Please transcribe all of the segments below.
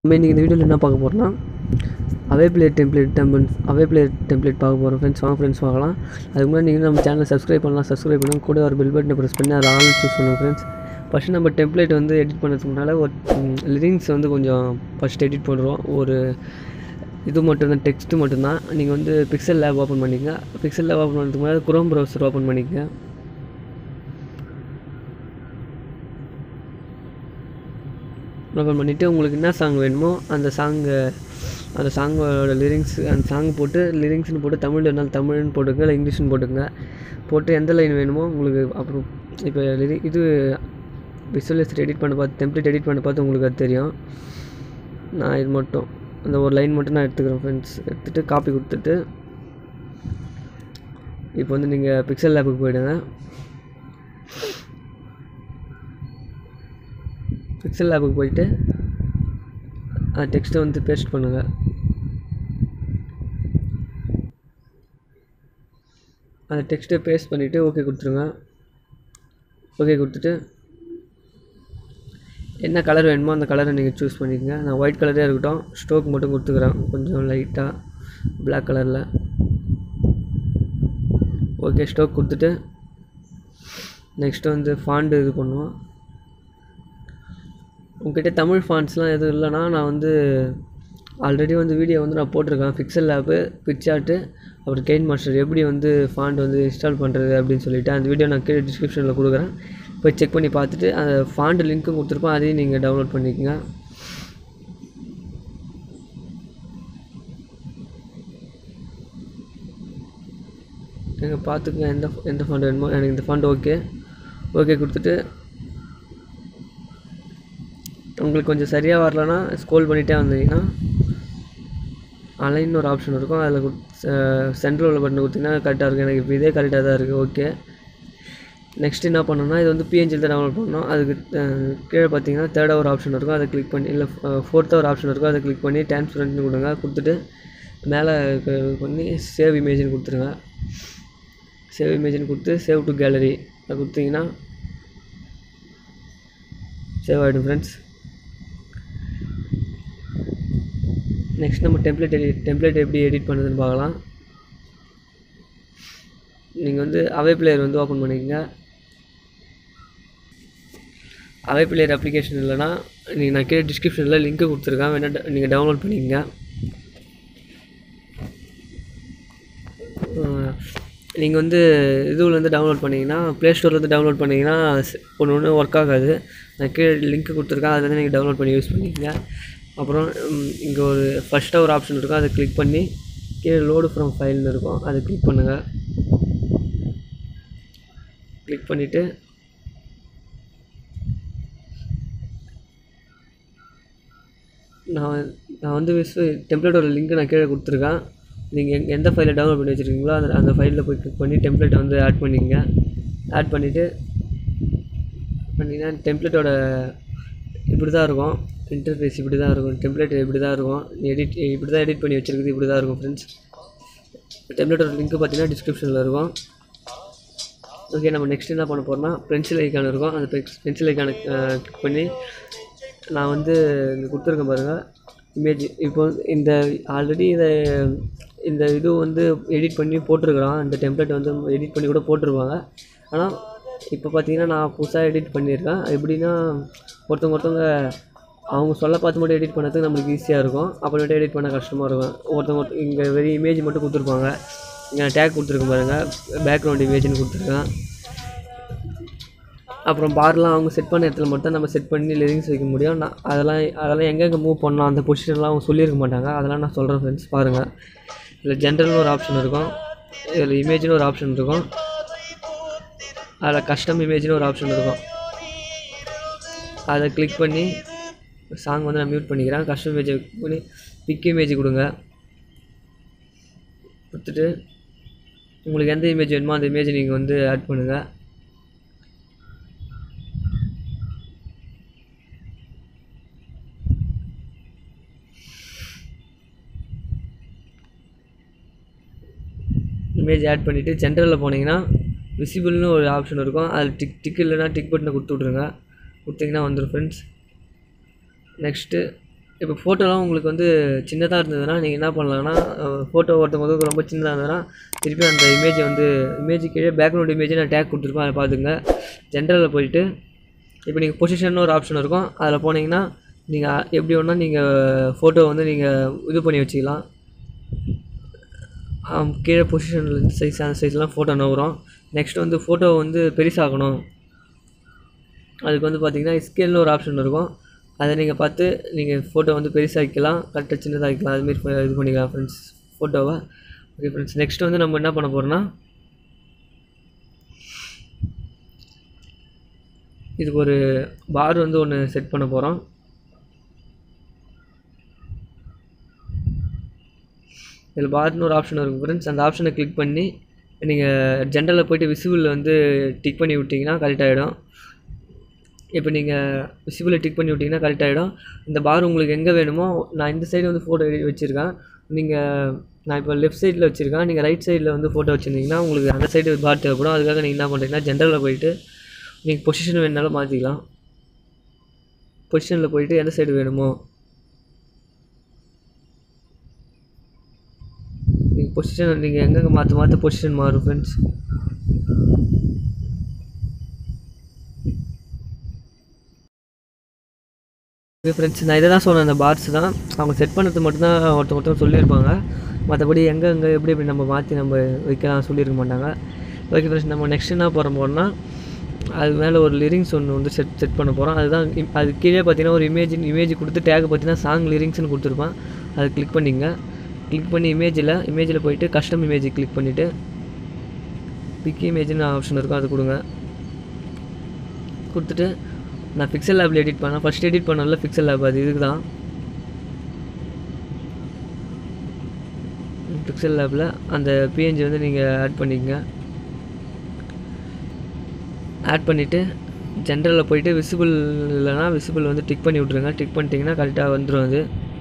நம்ம இன்றைக்கி இந்த வீடியோவில் என்ன பார்க்க போகிறோம்னா Avee player template templates Avee player template பார்க்க போகிறோம் ஃப்ரெண்ட்ஸ் வாங்க ஃப்ரெண்ட்ஸ் பார்க்கலாம் அதுக்கு முன்னாடி நீங்கள் நம்ம சேனலை சப்ஸ்கிரைப் பண்ணலாம் சப்ஸ்கிரைப் பண்ணலாம் கூட ஒரு பெல் பட்டனை ப்ரெஸ் பண்ணி அதை ஆல் சூஸ் பண்ணுவோம் ஃப்ரெண்ட்ஸ் ஃபஸ்ட்டு நம்ம டெம்ப்ளேட் வந்து எடிட் பண்ணுறதுக்கு முன்னால் ஒரு லிரிங்ஸ் வந்து கொஞ்சம் ஃபஸ்ட் எடிட் பண்ணுறோம் ஒரு இது மட்டும்தான் டெக்ஸ்ட்டு மட்டும்தான் நீங்கள் வந்து பிக்சல் லேப் ஓப்பன் பண்ணிக்கங்க பிக்சல் லேப் ஓப்பன் பண்ணுறதுக்கு முன்னாடி குரோம் ப்ரௌசர் ஓப்பன் பண்ணிக்கங்க ஓப்பன் பண்ணிவிட்டு உங்களுக்கு என்ன சாங் வேணுமோ அந்த சாங்கு அந்த சாங்கோட லிரிக்ஸ் அந்த சாங் போட்டு லிரிக்ஸ்னு போட்டு தமிழ் இருந்தாலும் தமிழ்னு போட்டுங்க இல்லை இங்கிலீஷ்னு போட்டுங்க போட்டு எந்த லைன் வேணுமோ உங்களுக்கு அப்புறம் இப்போ லிரி இது விசுவலைசர் எடிட் பண்ண பார்த்து டெம்ப்ளேட் எடிட் பண்ண பார்த்து உங்களுக்கு அது தெரியும் நான் இது மட்டும் அந்த ஒரு லைன் மட்டும் நான் எடுத்துக்கிறேன் ஃப்ரெண்ட்ஸ் எடுத்துகிட்டு காப்பி கொடுத்துட்டு இப்போ வந்து நீங்கள் பிக்சல் லேபுக்கு போயிடுங்க பிக்சல் லேபுக்கு போயிட்டு அந்த டெக்ஸ்ட்டை வந்து பேஸ்ட் பண்ணுங்கள் அந்த டெக்ஸ்ட்டை பேஸ்ட் பண்ணிவிட்டு ஓகே கொடுத்துருங்க ஓகே கொடுத்துட்டு என்ன கலர் வேணுமோ அந்த கலரை நீங்கள் சூஸ் பண்ணிக்கங்க நான் ஒயிட் கலரே இருக்கட்டும் ஸ்டோக் மட்டும் கொடுத்துக்கிறேன் கொஞ்சம் லைட்டாக பிளாக் கலரில் ஓகே ஸ்டோக் கொடுத்துட்டு நெக்ஸ்ட்டு வந்து ஃபாண்டு இது பண்ணுவோம் உங்ககிட்ட தமிழ் ஃபாண்ட்ஸ்லாம் எதுவும் இல்லைன்னா நான் வந்து ஆல்ரெடி வந்து வீடியோ வந்து நான் போட்டிருக்கேன் பிக்சல் லேப்பு பிக்சார்ட்டு அப்புறம் கெயின் மாஸ்டர் எப்படி வந்து ஃபாண்ட் வந்து இன்ஸ்டால் பண்ணுறது அப்படின்னு சொல்லிவிட்டு அந்த வீடியோ நான் கீழே டிஸ்கிரிப்ஷனில் கொடுக்குறேன் போய் செக் பண்ணி பார்த்துட்டு அந்த ஃபாண்ட் லிங்க்கும் கொடுத்துருப்போம் அதையும் நீங்கள் டவுன்லோட் பண்ணிக்கோங்க நீங்கள் பார்த்துக்கங்க எந்த எந்த ஃபாண்ட் வேணுமோ எனக்கு இந்த ஃபாண்ட் ஓகே ஓகே கொடுத்துட்டு உங்களுக்கு கொஞ்சம் சரியாக வரலன்னா ஸ்க்ரோல் பண்ணிகிட்டே வந்தீங்கன்னா அலைன்னு ஒரு ஆப்ஷன் இருக்கும் அதில் சென்ட்ரல் உள்ள பட்டன் கொடுத்தீங்கன்னா கரெக்டாக இருக்கும் எனக்கு இப்போ இதே கரெக்டாக தான் இருக்குது ஓகே நெக்ஸ்ட் என்ன பண்ணணும்னா இது வந்து பிஎன்ஜியில் தான் டவுன்லோட் பண்ணணும் அதுக்கு கீழே பார்த்தீங்கன்னா தேர்டாக ஒரு ஆப்ஷன் இருக்கும் அதை கிளிக் பண்ணி இல்லை ஃபோர்த்தாக ஒரு ஆப்ஷன் இருக்கும் அதை கிளிக் பண்ணி டிரான்ஸ்பரண்ட்னு கொடுங்க கொடுத்துட்டு மேலே பண்ணி சேவ் இமேஜ்னு கொடுத்துருங்க சேவ் இமேஜ்னு கொடுத்து சேவ் டு கேலரி அதை கொடுத்தீங்கன்னா சேவ் ஆகிடும் ஃப்ரெண்ட்ஸ் நெக்ஸ்ட் நம்ம டெம்ப்ளேட் எடிட் டெம்ப்ளேட் எப்படி எடிட் பண்ணுறதுன்னு பார்க்கலாம் நீங்கள் வந்து அவே பிளேயர் வந்து ஓப்பன் பண்ணிக்கங்க அவே பிளேயர் அப்ளிகேஷன் இல்லைனா நீங்கள் நான் கீழே டிஸ்கிரிப்ஷனில் லிங்க்கு கொடுத்துருக்கேன் வேணால் நீங்கள் டவுன்லோட் பண்ணிக்கங்க நீங்கள் வந்து இதுலேருந்து டவுன்லோட் பண்ணிங்கன்னா ப்ளே ஸ்டோர்லேருந்து டவுன்லோட் பண்ணிங்கன்னா ஒன்று ஒன்று ஒர்க் ஆகாது நான் கீழே லிங்க்கு கொடுத்துருக்கேன் அதை வந்து நீங்கள் டவுன்லோட் பண்ணி யூஸ் பண்ணிக்கங்க அப்புறம் இங்கே ஒரு ஃபஸ்ட்டாக ஒரு ஆப்ஷன் இருக்கும் அதை கிளிக் பண்ணி கீழே லோடு ஃப்ரம் ஃபைல்னு இருக்கும் அதை கிளிக் பண்ணுங்கள் கிளிக் பண்ணிவிட்டு நான் நான் வந்து விஸ் டெம்ப்ளேட்டோட லிங்க்கு நான் கீழே கொடுத்துருக்கேன் நீங்கள் எந்த ஃபைலை டவுன்லோட் பண்ணி வச்சுருக்கீங்களோ அந்த அந்த ஃபைலில் போய் கிளிக் பண்ணி டெம்ப்ளேட்டை வந்து ஆட் பண்ணிக்கங்க ஆட் பண்ணிவிட்டு பண்ணிங்கன்னா டெம்ப்ளேட்டோட இப்படி தான் இருக்கும் இன்டர்ஃபேஸ் இப்படி தான் இருக்கும் டெம்ப்ளேட் இப்படி தான் இருக்கும் எடிட் இப்படி தான் எடிட் பண்ணி வச்சுருக்குது இப்படி தான் இருக்கும் ஃப்ரெண்ட்ஸ் டெம்ப்ளேட்டோட லிங்க்கு பார்த்தீங்கன்னா டிஸ்கிரிப்ஷனில் இருக்கும் ஓகே நம்ம நெக்ஸ்ட் என்ன பண்ண போகிறோம்னா பென்சில் ஐக்கான் இருக்கும் அந்த பென்சில் ஐக்கானை கிளிக் பண்ணி நான் வந்து இங்கே கொடுத்துருக்கேன் பாருங்கள் இமேஜ் இப்போ இந்த ஆல்ரெடி இதை இந்த இது வந்து எடிட் பண்ணி போட்டிருக்கிறான் இந்த டெம்ப்ளேட் வந்து எடிட் பண்ணி கூட போட்டிருப்பாங்க ஆனால் இப்போ பார்த்தீங்கன்னா நான் புதுசாக எடிட் பண்ணியிருக்கேன் எப்படின்னா ஒருத்தவங்க ஒருத்தவங்க அவங்க சொல்ல பார்த்து மட்டும் எடிட் பண்ணுறதுக்கு நம்மளுக்கு ஈஸியாக இருக்கும் அப்புறமேட்டு எடிட் பண்ண கஷ்டமாக இருக்கும் ஒருத்தவங்க ஒருத்த இங்கே வெறும் இமேஜ் மட்டும் கொடுத்துருப்பாங்க இங்கே டேக் கொடுத்துருக்கேன் பாருங்கள் பேக்ரவுண்ட் இமேஜ்னு கொடுத்துருக்கேன் அப்புறம் பார்லாம் அவங்க செட் பண்ண இடத்துல மட்டும் நம்ம செட் பண்ணி லிரிங்ஸ் வைக்க முடியும் நான் அதெல்லாம் அதெல்லாம் எங்கெங்கே மூவ் பண்ணலாம் அந்த பொசிஷன்லாம் அவங்க சொல்லியிருக்க மாட்டாங்க அதெல்லாம் நான் சொல்கிறேன் ஃப்ரெண்ட்ஸ் பாருங்கள் இதில் ஜென்ரல்னு ஒரு ஆப்ஷன் இருக்கும் இதில் இமேஜ்னு ஒரு ஆப்ஷன் இருக்கும் அதில் கஸ்டம் இமேஜ்னு ஒரு ஆப்ஷன் இருக்கும் அதை கிளிக் பண்ணி சாங் வந்து நான் மியூட் பண்ணிக்கிறேன் கஸ்டம் இமேஜை பண்ணி பிக் இமேஜ் கொடுங்க கொடுத்துட்டு உங்களுக்கு எந்த இமேஜ் வேணுமோ அந்த இமேஜை நீங்கள் வந்து ஆட் பண்ணுங்கள் இமேஜ் ஆட் பண்ணிவிட்டு ஜென்ரலில் போனீங்கன்னா விசிபிள்னு ஒரு ஆப்ஷன் இருக்கும் அதில் டிக் டிக் இல்லைனா டிக் பட்டனை கொடுத்து விட்ருங்க கொடுத்தீங்கன்னா வந்துடும் ஃப்ரெண்ட்ஸ் நெக்ஸ்ட்டு இப்போ ஃபோட்டோலாம் உங்களுக்கு வந்து சின்னதாக இருந்ததுன்னா நீங்கள் என்ன பண்ணலாம்னா ஃபோட்டோ ஒருத்தவங்க ரொம்ப சின்னதாக இருந்ததுன்னா திருப்பி அந்த இமேஜை வந்து இமேஜ் கீழே பேக்ரவுண்ட் இமேஜை நான் டேக் கொடுத்துருப்பேன் அதை பார்த்துங்க ஜென்ரலில் போயிட்டு இப்போ நீங்கள் பொசிஷன் ஒரு ஆப்ஷன் இருக்கும் அதில் போனீங்கன்னா நீங்கள் எப்படி வேணா நீங்கள் ஃபோட்டோ வந்து நீங்கள் இது பண்ணி வச்சுக்கலாம் ஆம், கீழே பொசிஷன் சைஸ் அந்த சைஸ்லாம் ஃபோட்டோ நவரும் நெக்ஸ்ட் வந்து ஃபோட்டோ வந்து பெருசாகணும் அதுக்கு வந்து பார்த்தீங்கன்னா ஸ்கேல்னு ஒரு ஆப்ஷன் இருக்கும் அதை நீங்கள் பார்த்து நீங்கள் ஃபோட்டோ வந்து பெருசாக்கிக்கலாம் கரெக்டாக சின்னதாக்கிக்கலாம் அதுமாரி ப- இது பண்ணிக்கலாம் ஃப்ரெண்ட்ஸ் ஃபோட்டோவை ஓகே ஃப்ரெண்ட்ஸ் நெக்ஸ்ட் வந்து நம்ம என்ன பண்ண போகிறோம்னா இதுக்கு ஒரு பார் வந்து ஒன்று செட் பண்ண போகிறோம் இதில் பார்னு ஒரு ஆப்ஷன் இருக்கும் ஃப்ரெண்ட்ஸ் அந்த ஆப்ஷனை கிளிக் பண்ணி நீங்கள் ஜென்ரலில் போயிட்டு விசிபிள் வந்து டிக் பண்ணி விட்டிங்கன்னா கரெக்ட் ஆகிடும் இப்போ நீங்கள் விசிபிளை டிக் பண்ணி விட்டிங்கன்னா கரெக்ட் ஆகிடும் இந்த பார் உங்களுக்கு எங்கே வேணுமோ நான் இந்த சைடு வந்து ஃபோட்டோ வச்சுருக்கேன் நீங்கள் நான் இப்போ லெஃப்ட் சைடில் வச்சுருக்கேன் நீங்கள் ரைட் சைடில் வந்து ஃபோட்டோ வச்சுருந்தீங்கன்னா உங்களுக்கு அந்த சைடு பார் தேவைப்படும் அதுக்காக நீங்கள் என்ன பண்ணுறீங்கன்னா ஜென்ரலில் போயிட்டு நீங்கள் பொசிஷன் வேணுனாலும் மாற்றிக்கலாம் பொசிஷனில் போயிட்டு எந்த சைடு வேணுமோ நீங்கள் பொசிஷன் நீங்கள் எங்கெங்கே மாற்ற மாற்ற பொசிஷன் மாறும் ஃப்ரெண்ட்ஸ் ஓகே ஃப்ரெண்ட்ஸ் நான் இதை தான் சொன்னேன் அந்த பார்ஸ் தான் அவங்க செட் பண்ணுறது மட்டும்தான் ஒருத்தர் ஒருத்தர் சொல்லியிருப்பாங்க மற்றபடி எங்கே எங்கே எப்படி எப்படி நம்ம மாற்றி நம்ம வைக்கலாம் சொல்லியிருக்க மாட்டாங்க ஓகே ஃப்ரெண்ட்ஸ் நம்ம நெக்ஸ்ட் என்ன போகிற போகிறோம்னா அது மேலே ஒரு லிரிங்ஸ் ஒன்று வந்து செட் செட் பண்ண போகிறோம் அதுதான் im- அது கீழே பார்த்தீங்கன்னா ஒரு இமேஜ் இமேஜ் கொடுத்து டேக் பார்த்தீங்கன்னா சாங் லிரிங்ஸ்னு கொடுத்துருப்பான் அதை கிளிக் பண்ணிங்க கிளிக் பண்ணி இமேஜில் இமேஜில் போயிட்டு கஸ்டம் இமேஜ் கிளிக் பண்ணிவிட்டு பிக் இமேஜ்னு ஆப்ஷன் இருக்கும் அது கொடுங்க கொடுத்துட்டு நான் பிக்சல் லேபில் எடிட் பண்ணேன் ஃபஸ்ட் எடிட் பண்ணல பிக்சல் லேப் அது இதுக்கு தான் பிக்சல் லேபில் அந்த பிஎன்ஜி வந்து நீங்கள் ஆட் பண்ணிக்கங்க ஆட் பண்ணிவிட்டு ஜென்ரலில் போயிட்டு விசிபிள் இல்லைனா விசிபிள் வந்து டிக் பண்ணி விட்ருங்க டிக் பண்ணிட்டீங்கன்னா கரெக்டாக வந்துடும் அது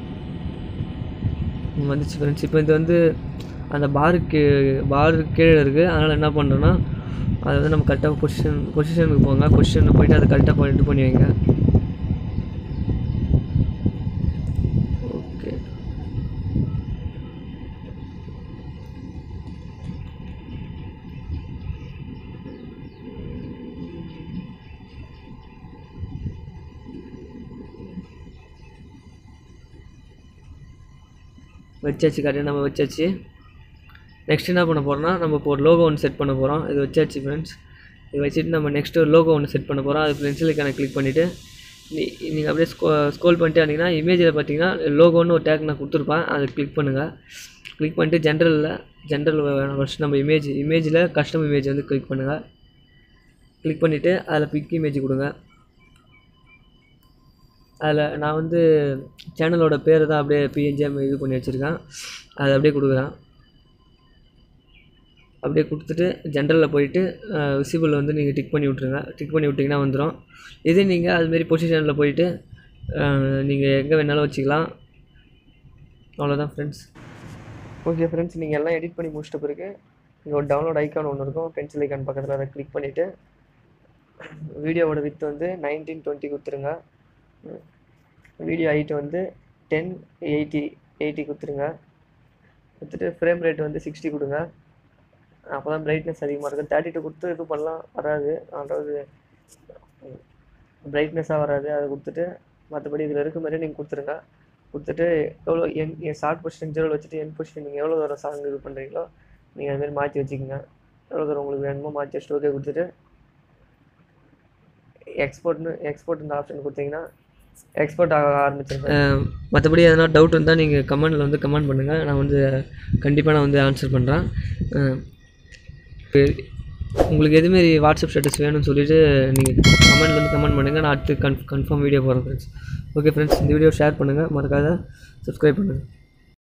ம், வந்துச்சு ஃப்ரெண்ட்ஸ் இப்போ இது வந்து அந்த பாருக்கு பாருக்கு கீழே இருக்குது அதனால் என்ன பண்ணுறோன்னா அதை வந்து நம்ம கரெக்டாக பொசிஷன் பொசிஷனுக்கு போங்க பொசிஷனில் போயிட்டு அதை கரெக்டாக இது பண்ணி வைங்க ஓகே வச்சாச்சு கரெக்டாக நம்ம வச்சாச்சு நெக்ஸ்ட் என்ன பண்ண போகிறோம்னா நம்ம இப்போ ஒரு லோகோ ஒன்று செட் பண்ண போகிறோம் இது வச்சாச்சு ஃப்ரெண்ட்ஸ் இது வச்சுட்டு நம்ம நெக்ஸ்ட் ஒரு லோகோ ஒன்று செட் பண்ண போகிறோம் அது பென்சிலுக்கான கிளிக் பண்ணிவிட்டு நீ நீங்கள் அப்படியே ஸ்கோ ஸ்க்ரோல் பண்ணிட்டு வந்தீங்கன்னா இமேஜில் பார்த்தீங்கன்னா லோகோன்னு ஒரு டேக் நான் கொடுத்துருப்பேன் அதை கிளிக் பண்ணுங்கள் கிளிக் பண்ணிட்டு ஜென்ரலில் ஜென்ரல் ஃபஸ்ட் நம்ம இமேஜ் இமேஜில் கஸ்டம் இமேஜ் வந்து கிளிக் பண்ணுங்கள் கிளிக் பண்ணிவிட்டு அதில் பிக் இமேஜ் கொடுங்க அதில் நான் வந்து சேனலோட பேரை தான் அப்படியே பிஎன்ஜிஎம் இது பண்ணி வச்சுருக்கேன் அதை அப்படியே கொடுக்குறேன் அப்படியே கொடுத்துட்டு ஜென்ரலில் போயிட்டு விசிபிள் வந்து நீங்கள் டிக் பண்ணி விட்ருங்க டிக் பண்ணி விட்டிங்கன்னா வந்துடும் இதே நீங்கள் அதுமாரி பொசிஷனில் போயிட்டு நீங்கள் எங்கே வேணாலும் வச்சுக்கலாம் அவ்வளோதான் ஃப்ரெண்ட்ஸ் ஓகே ஃப்ரெண்ட்ஸ் நீங்கள் எல்லாம் எடிட் பண்ணி முடிச்சிட்ட பிறகு இங்கே ஒரு டவுன்லோட் ஐக்கான் ஒன்று இருக்கும் பென்சில் ஐக்கான் பக்கத்தில் அதை கிளிக் பண்ணிவிட்டு வீடியோவோட வித் வந்து நைன்டீன் டுவெண்ட்டி கொடுத்துருங்க வீடியோ ஹைட் வந்து டென் எயிட்டி எயிட்டி கொடுத்துருங்க கொடுத்துட்டு ஃப்ரேம் ரேட் வந்து சிக்ஸ்டி கொடுங்க அப்போ தான் பிரைட்னஸ் அதிகமாக இருக்கும் தேர்ட்டி டூ கொடுத்து இது பண்ணலாம் வராது அதாவது பிரைட்னஸாக வராது அதை கொடுத்துட்டு மற்றபடி இதில் இருக்க மாதிரி நீங்கள் கொடுத்துருங்க கொடுத்துட்டு எவ்வளோ என் என் ஷார்ட் பொசிஷன் ஜீரோவில் வச்சுட்டு என் பொசிஷன் நீங்கள் எவ்வளோ தூரம் சாங் இது பண்ணுறீங்களோ நீங்கள் அதுமாரி மாற்றி வச்சுக்கோங்க எவ்வளோ தூரம் உங்களுக்கு வேணுமோ மாற்றி வச்சுட்டு ஓகே கொடுத்துட்டு எக்ஸ்போர்ட்னு எக்ஸ்போர்ட் இந்த ஆப்ஷன் கொடுத்தீங்கன்னா எக்ஸ்போர்ட் ஆக ஆரம்பிச்சிருக்கேன் மற்றபடி எதனா டவுட் இருந்தால் நீங்கள் கமெண்டில் வந்து கமெண்ட் பண்ணுங்கள் நான் வந்து கண்டிப்பாக நான் வந்து ஆன்சர் பண்ணுறேன் உங்களுக்கு எதுமாரி வாட்ஸ்அப் ஸ்டேட்டஸ் வேணும்னு சொல்லிட்டு நீங்கள் கமெண்ட்ல வந்து கமெண்ட் பண்ணுங்கள் நான் அடுத்து கன்ஃப் கன்ஃபார்ம் வீடியோ போடுறேன் ஃப்ரெண்ட்ஸ் ஓகே ஃப்ரெண்ட்ஸ் இந்த வீடியோ ஷேர் பண்ணுங்கள் மறக்காத சப்ஸ்கிரைப் பண்ணுங்கள்